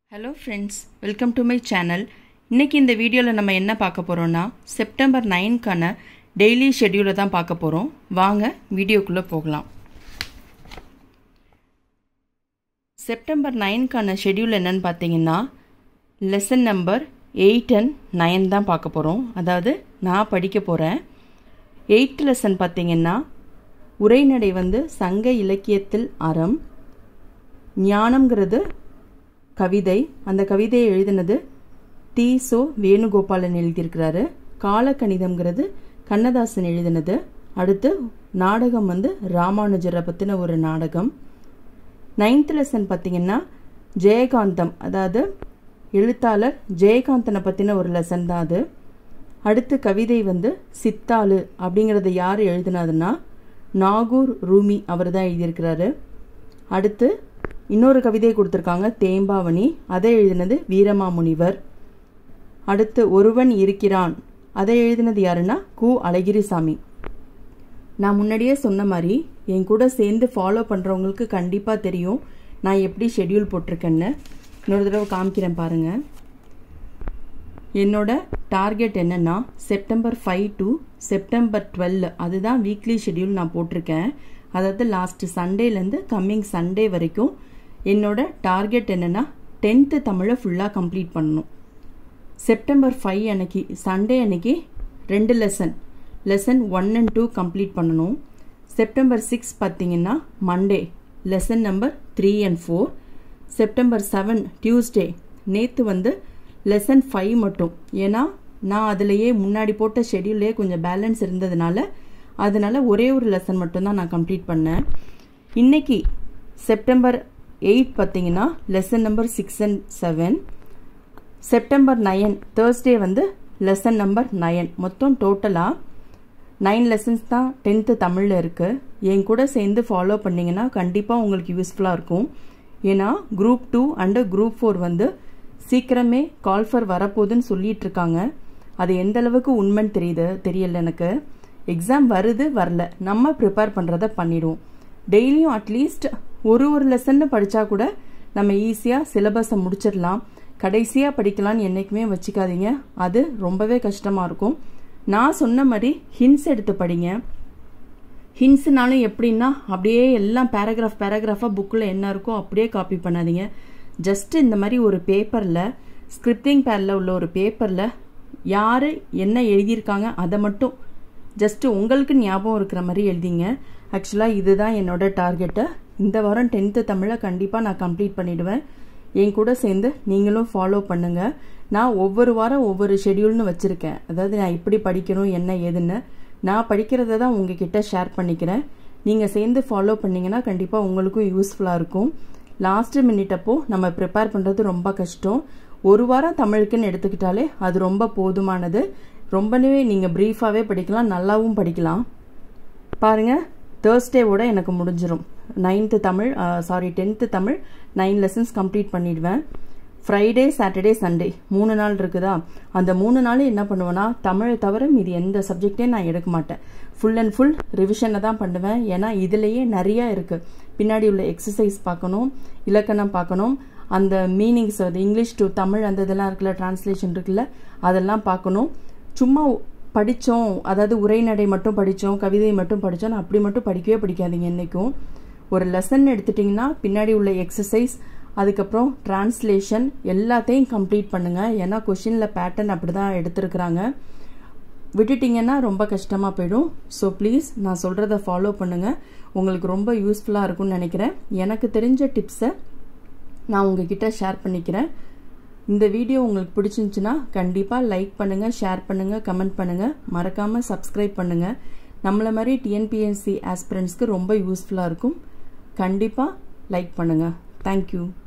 hello friends welcome to my channel இன்றைக்கி இந்த வீடியோவில் நம்ம என்ன பார்க்க போகிறோன்னா செப்டம்பர் நைன்க்கான டெய்லி ஷெட்யூலை தான் பார்க்க போகிறோம் வாங்க வீடியோக்குள்ளே போகலாம் செப்டம்பர் நைன்க்கான ஷெட்யூல் என்னன்னு பார்த்தீங்கன்னா lesson number eight and nine தான் பார்க்க போகிறோம் அதாவது நான் படிக்க போகிறேன் எயித் லெசன் பார்த்தீங்கன்னா உரைநடை வந்து சங்க இலக்கியத்தில் அறம் ஞானம்ங்கிறது கவிதை அந்த கவிதையை எழுதினது தி சோ வேணுகோபாலன் எழுதியிருக்கிறாரு காலக்கணிதம்ங்கிறது கண்ணதாசன் எழுதினது அடுத்து நாடகம் வந்து ராமானுஜரை பற்றின ஒரு நாடகம் நைன்த் லெசன் பார்த்தீங்கன்னா ஜெயகாந்தம் அதாவது எழுத்தாளர் ஜெயகாந்தனை பற்றின ஒரு லெசன் தான் அது அடுத்து கவிதை வந்து சித்தாளு அப்படிங்கிறத யார் எழுதினதுன்னா நாகூர் ரூமி அவர் தான் எழுதியிருக்கிறாரு அடுத்து இன்னொரு கவிதை கொடுத்துருக்காங்க தேம்பாவணி அதை எழுதினது வீரமாமுனிவர் அடுத்து ஒருவன் இருக்கிறான் அதை எழுதினது யாருன்னா கு அழகிரிசாமி நான் முன்னாடியே சொன்ன மாதிரி என் கூட சேர்ந்து ஃபாலோ பண்ணுறவங்களுக்கு கண்டிப்பாக தெரியும் நான் எப்படி ஷெட்யூல் போட்டிருக்கேன்னு இன்னொரு தடவை காமிக்கிறேன் பாருங்கள் என்னோட டார்கெட் என்னென்னா September five to September twelve அதுதான் வீக்லி ஷெட்யூல் நான் போட்டிருக்கேன் அதாவது லாஸ்ட் சண்டேலேருந்து கம்மிங் சண்டே வரைக்கும் என்னோட டார்கெட் என்னென்னா டென்த்து தமிழை ஃபுல்லாக கம்ப்ளீட் பண்ணணும் செப்டம்பர் ஃபைவ் அன்னைக்கு சண்டே அன்னைக்கு ரெண்டு lesson lesson one and two complete பண்ணணும் செப்டம்பர் சிக்ஸ் பார்த்தீங்கன்னா Monday lesson number three and four September seven Tuesday நேற்று வந்து லெசன் ஃபைவ் மட்டும் ஏன்னா நான் அதிலேயே முன்னாடி போட்ட ஷெடியூல்லே கொஞ்சம் பேலன்ஸ் இருந்ததுனால அதனால ஒரே ஒரு லெசன் மட்டும்தான் நான் கம்ப்ளீட் பண்ணேன் இன்னைக்கு செப்டம்பர் எயிட் பார்த்தீங்கன்னா lesson number six and seven September nine Thursday வந்து லெசன் நம்பர் நயன் மொத்தம் டோட்டலாக நைன் லெசன்ஸ் தான் டென்த்து தமிழில் இருக்குது என் கூட சேர்ந்து ஃபாலோ பண்ணிங்கன்னா கண்டிப்பாக உங்களுக்கு யூஸ்ஃபுல்லாக இருக்கும் ஏன்னா group two and group four வந்து சீக்கிரமே கால்ஃபர் வரப்போகுதுன்னு சொல்லிட்டு இருக்காங்க அது எந்த அளவுக்கு உண்மைன்னு தெரியுது தெரியல எனக்கு எக்ஸாம் வருது வரல நம்ம ப்ரிப்பேர் பண்ணுறத பண்ணிடுவோம் டெய்லியும் அட்லீஸ்ட் ஒரு ஒரு லெசன்னு படித்தா கூட நம்ம ஈஸியாக சிலபஸை முடிச்சிடலாம் கடைசியாக படிக்கலான்னு என்றைக்குமே வச்சுக்காதீங்க அது ரொம்பவே கஷ்டமாக இருக்கும் நான் சொன்ன மாதிரி ஹின்ஸ் எடுத்து படிங்க ஹின்ஸ்னாலும் எப்படின்னா அப்படியே எல்லாம் பேராகிராஃப் பேராகிராஃபாக புக்கில் என்ன இருக்கோ அப்படியே காப்பி பண்ணாதீங்க ஜஸ்ட் இந்த மாதிரி ஒரு பேப்பரில் ஸ்கிரிப்டிங் பேரில் உள்ள ஒரு பேப்பரில் யார் என்ன எழுதியிருக்காங்க அதை மட்டும் ஜஸ்ட்டு உங்களுக்கு ஞாபகம் இருக்கிற மாதிரி எழுதிங்க ஆக்சுவலாக இதுதான் என்னோட டார்கெட்டு இந்த வாரம் டென்த்து தமிழை கண்டிப்பாக நான் கம்ப்ளீட் பண்ணிவிடுவேன் என் கூட சேர்ந்து நீங்களும் ஃபாலோ பண்ணுங்கள் நான் ஒவ்வொரு வாரம் ஒவ்வொரு ஷெடியூல்னு வச்சுருக்கேன் அதாவது நான் எப்படி படிக்கணும் என்ன ஏதுன்னு நான் படிக்கிறத தான் உங்ககிட்ட ஷேர் பண்ணிக்கிறேன் நீங்கள் சேர்ந்து ஃபாலோ பண்ணிங்கன்னா கண்டிப்பாக உங்களுக்கும் யூஸ்ஃபுல்லாக இருக்கும் லாஸ்ட்டு மினிட் அப்போ நம்ம ப்ரிப்பேர் பண்ணுறது ரொம்ப கஷ்டம் ஒரு வாரம் தமிழுக்குன்னு எடுத்துக்கிட்டாலே அது ரொம்ப போதுமானது ரொம்பவே நீங்கள் ப்ரீஃபாகவே படிக்கலாம் நல்லாவும் படிக்கலாம் பாருங்கள் தேர்ஸ்டேவோட எனக்கு முடிஞ்சிடும் ninth Tamil sorry tenth Tamil nine lessons complete பண்ணிடுவேன் ஃப்ரைடே சாட்டர்டே சண்டே மூணு நாள் இருக்குதா அந்த மூணு நாள் என்ன பண்ணுவேன்னா தமிழை தவிர மீது எந்த சப்ஜெக்டையும் நான் எடுக்க மாட்டேன் ஃபுல் அண்ட் ஃபுல் ரிவிஷனை தான் பண்ணுவேன் ஏன்னா இதுலேயே நிறையா இருக்குது பின்னாடி உள்ள எக்ஸசைஸ் பார்க்கணும் இலக்கணம் பார்க்கணும் அந்த மீனிங்ஸ் அது இங்கிலீஷ் டு தமிழ் அந்த இதெல்லாம் இருக்குல்ல டிரான்ஸ்லேஷன் இருக்குல்ல அதெல்லாம் பார்க்கணும் சும்மா படித்தோம் அதாவது உரைநடை மட்டும் படித்தோம் கவிதை மட்டும் படித்தோம் அப்படி மட்டும் படிக்கவே படிக்காதீங்க என்றைக்கும் ஒரு லெசன் எடுத்துட்டிங்கன்னா பின்னாடி உள்ள எக்ஸசைஸ் அதுக்கப்புறம் டிரான்ஸ்லேஷன் எல்லாத்தையும் கம்ப்ளீட் பண்ணுங்கள் ஏன்னா கொஷினில் பேட்டர்ன் அப்படி தான் எடுத்துருக்குறாங்க விட்டுட்டிங்கன்னா ரொம்ப கஷ்டமாக போயிடும் ஸோ ப்ளீஸ் நான் சொல்கிறத ஃபாலோ பண்ணுங்கள் உங்களுக்கு ரொம்ப யூஸ்ஃபுல்லாக இருக்கும்னு நினைக்கிறேன் எனக்கு தெரிஞ்ச டிப்ஸை நான் உங்ககிட்ட ஷேர் பண்ணிக்கிறேன் இந்த வீடியோ உங்களுக்கு பிடிச்சிருந்துச்சுன்னா கண்டிப்பாக லைக் பண்ணுங்கள் ஷேர் பண்ணுங்கள் கமெண்ட் பண்ணுங்கள் மறக்காமல் சப்ஸ்கிரைப் பண்ணுங்கள் நம்மளை மாதிரி டிஎன்பிஎஸ்சி ஆஸ்பிரண்ட்ஸ்க்கு ரொம்ப யூஸ்ஃபுல்லாக இருக்கும் கண்டிப்பாக லைக் பண்ணுங்கள் தேங்க்யூ